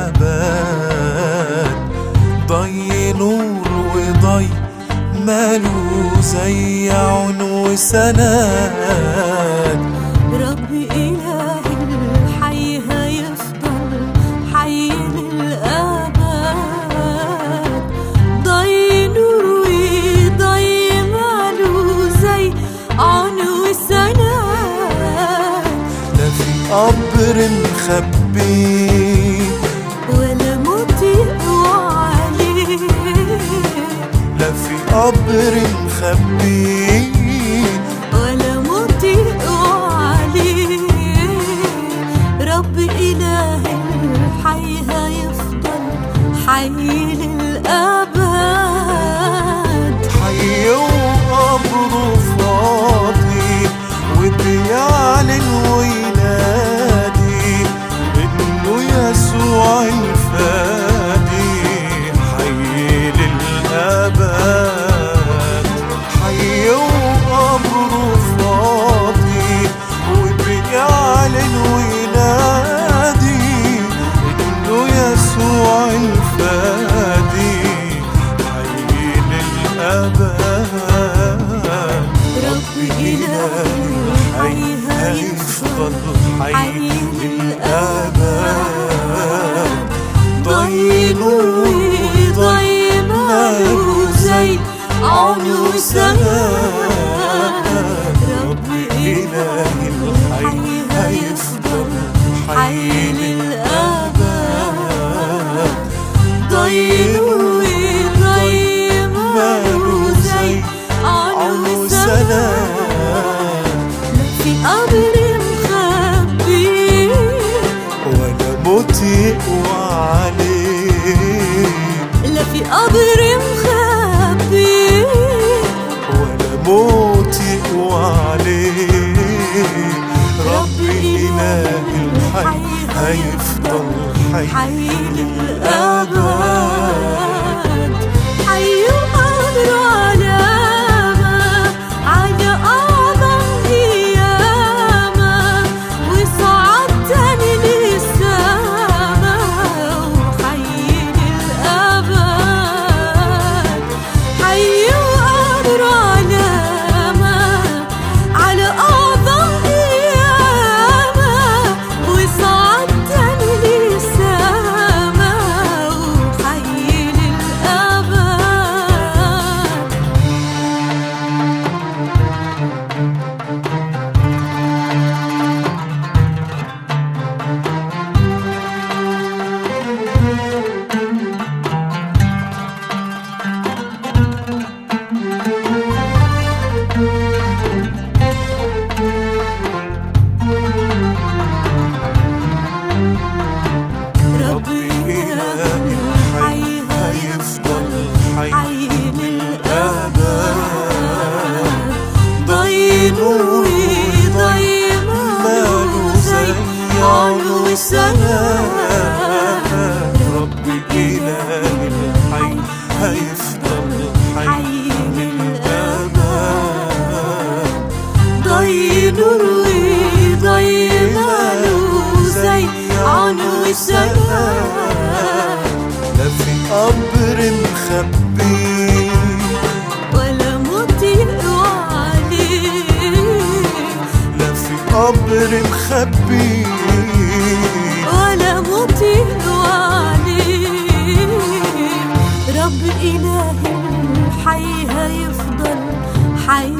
الأبد ضي نور وضي ماله زي عون وسند ربي إلهي الحي هيفضل حي للأبد ضي نور وضي ماله زي عون وسند لا في قبر مخبي ولا موت يقوى عليه لا في قبر مخبي ولا موت يقوى عليه رب إلهي الحي هيفضل حي للأبد حي وقبره فاضي وبيعلن وينادي انه يسوع الفادي حي للابد حي وقبره فاضي وبيعلن وينادي انه يسوع الفادي حي للابد رب إلهي الحي هيفضل حي للأبد ضي نور ضي ماله زي عون وسلام رب إلهي الحي هيفضل حي للأبد ضي نور ضي ماله زي عون وسلام في قبر مخبي ولا موت يقوى عليه لا في قبر مخبي ولا موت يقوى عليه رب إله الحي هيفضل حي حي للأبد حي وقدر علامة على أعظم قيامة وصعد تاني للسما وحي للأبد حي وقدر علامة على أعظم قيامة وصعد تاني للسما وحي للأبد ربي إلهي الحي هيفضل حي للأبد ضي نوري ضي ماله زي عون وسلام رب إله الحي هيفضل حي حي للأبد ضي نوري ضي ماله زي عون وسلام لا في قبر مخبي ولا موت يقوى عليه لا في قبر مخبي ولا موت يقوى عليه رب إلهي الحي هيفضل حي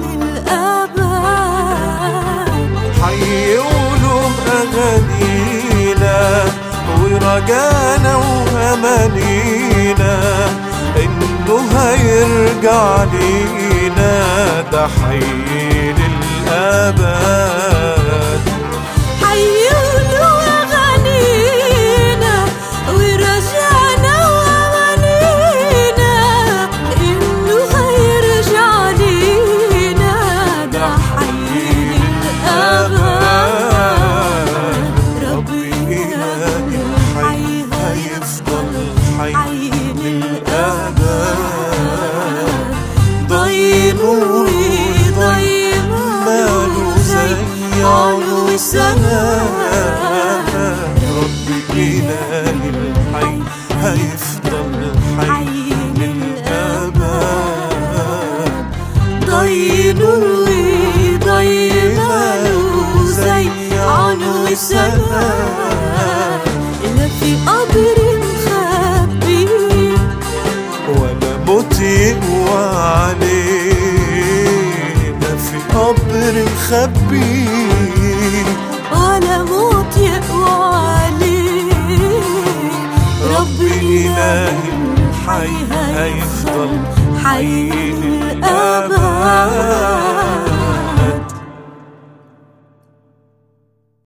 للأبد حي ولوم أغانينا ورجانا وأمانينا إنه هيرجع لينا ده حي للأبد حي له أغانينا ورجعنا وأمانينا إنه هيرجع لينا ده حي للأبد ربي إلهي الحي هيفضل حي للأبد ضي نوري ضي ماله زي عون وسلام رب إله قبر مخبي ولا موت يقوى علينا في قبر مخبي ولا موت يقوى عليه ربي إلهي الحي هيفضل حي للأبد